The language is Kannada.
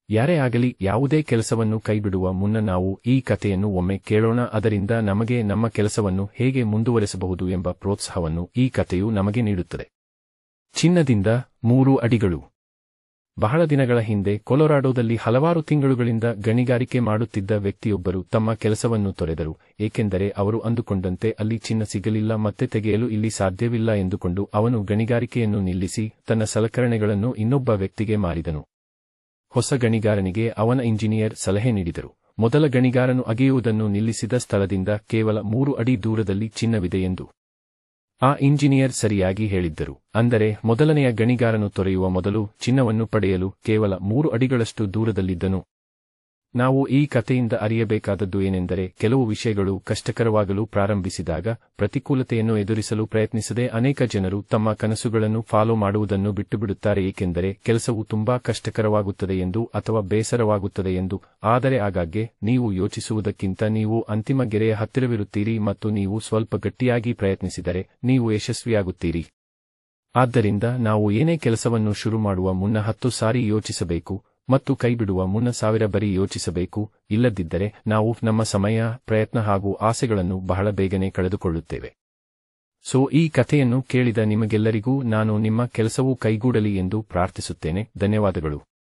ಯಾರೇ ಆಗಲಿ ಯಾವುದೇ ಕೆಲಸವನ್ನು ಕೈಬಿಡುವ ಮುನ್ನ ನಾವು ಈ ಕಥೆಯನ್ನು ಒಮ್ಮೆ ಕೇಳೋಣ ಅದರಿಂದ ನಮಗೆ ನಮ್ಮ ಕೆಲಸವನ್ನು ಹೇಗೆ ಮುಂದುವರೆಸಬಹುದು ಎಂಬ ಪ್ರೋತ್ಸಾಹವನ್ನು ಈ ಕಥೆಯು ನಮಗೆ ನೀಡುತ್ತದೆ ಚಿನ್ನದಿಂದ ಮೂರು ಅಡಿಗಳು ಬಹಳ ದಿನಗಳ ಹಿಂದೆ ಕೊಲೊರಾಡೋದಲ್ಲಿ ಹಲವಾರು ತಿಂಗಳುಗಳಿಂದ ಗಣಿಗಾರಿಕೆ ಮಾಡುತ್ತಿದ್ದ ವ್ಯಕ್ತಿಯೊಬ್ಬರು ತಮ್ಮ ಕೆಲಸವನ್ನು ತೊರೆದರು ಏಕೆಂದರೆ ಅವರು ಅಂದುಕೊಂಡಂತೆ ಅಲ್ಲಿ ಚಿನ್ನ ಸಿಗಲಿಲ್ಲ ಮತ್ತೆ ತೆಗೆಯಲು ಇಲ್ಲಿ ಸಾಧ್ಯವಿಲ್ಲ ಎಂದುಕೊಂಡು ಅವನು ಗಣಿಗಾರಿಕೆಯನ್ನು ನಿಲ್ಲಿಸಿ ತನ್ನ ಸಲಕರಣೆಗಳನ್ನು ಇನ್ನೊಬ್ಬ ವ್ಯಕ್ತಿಗೆ ಮಾರಿದನು ಹೊಸ ಗಣಿಗಾರನಿಗೆ ಅವನ ಇಂಜಿನಿಯರ್ ಸಲಹೆ ನೀಡಿದರು ಮೊದಲ ಗಣಿಗಾರನು ಅಗೆಯುವುದನ್ನು ನಿಲ್ಲಿಸಿದ ಸ್ಥಳದಿಂದ ಕೇವಲ ಮೂರು ಅಡಿ ದೂರದಲ್ಲಿ ಚಿನ್ನವಿದೆ ಎಂದು ಆ ಇಂಜಿನಿಯರ್ ಸರಿಯಾಗಿ ಹೇಳಿದ್ದರು ಅಂದರೆ ಮೊದಲನೆಯ ಗಣಿಗಾರನು ತೊರೆಯುವ ಮೊದಲು ಚಿನ್ನವನ್ನು ಪಡೆಯಲು ಕೇವಲ ಮೂರು ಅಡಿಗಳಷ್ಟು ದೂರದಲ್ಲಿದ್ದನು ನಾವು ಈ ಕಥೆಯಿಂದ ಅರಿಯಬೇಕಾದದ್ದು ಏನೆಂದರೆ ಕೆಲವು ವಿಷಯಗಳು ಕಷ್ಟಕರವಾಗಲು ಪ್ರಾರಂಭಿಸಿದಾಗ ಪ್ರತಿಕೂಲತೆಯನ್ನು ಎದುರಿಸಲು ಪ್ರಯತ್ನಿಸದೆ ಅನೇಕ ಜನರು ತಮ್ಮ ಕನಸುಗಳನ್ನು ಫಾಲೋ ಮಾಡುವುದನ್ನು ಬಿಟ್ಟುಬಿಡುತ್ತಾರೆ ಏಕೆಂದರೆ ಕೆಲಸವು ತುಂಬಾ ಕಷ್ಟಕರವಾಗುತ್ತದೆ ಎಂದು ಅಥವಾ ಬೇಸರವಾಗುತ್ತದೆ ಎಂದು ಆದರೆ ಆಗಾಗ್ಗೆ ನೀವು ಯೋಚಿಸುವುದಕ್ಕಿಂತ ನೀವು ಅಂತಿಮ ಗೆರೆಯ ಹತ್ತಿರವಿರುತ್ತೀರಿ ಮತ್ತು ನೀವು ಸ್ವಲ್ಪ ಗಟ್ಟಿಯಾಗಿ ಪ್ರಯತ್ನಿಸಿದರೆ ನೀವು ಯಶಸ್ವಿಯಾಗುತ್ತೀರಿ ಆದ್ದರಿಂದ ನಾವು ಏನೇ ಕೆಲಸವನ್ನು ಶುರು ಮಾಡುವ ಮುನ್ನ ಹತ್ತು ಸಾರಿ ಯೋಚಿಸಬೇಕು ಮತ್ತು ಕೈಬಿಡುವ ಮುನ್ನ ಸಾವಿರ ಬರಿ ಯೋಚಿಸಬೇಕು ಇಲ್ಲದಿದ್ದರೆ ನಾವು ನಮ್ಮ ಸಮಯ ಪ್ರಯತ್ನ ಹಾಗೂ ಆಸೆಗಳನ್ನು ಬಹಳ ಬೇಗನೆ ಕಳೆದುಕೊಳ್ಳುತ್ತೇವೆ ಸೊ ಈ ಕಥೆಯನ್ನು ಕೇಳಿದ ನಿಮಗೆಲ್ಲರಿಗೂ ನಾನು ನಿಮ್ಮ ಕೆಲಸವೂ ಕೈಗೂಡಲಿ ಎಂದು ಪ್ರಾರ್ಥಿಸುತ್ತೇನೆ ಧನ್ಯವಾದಗಳು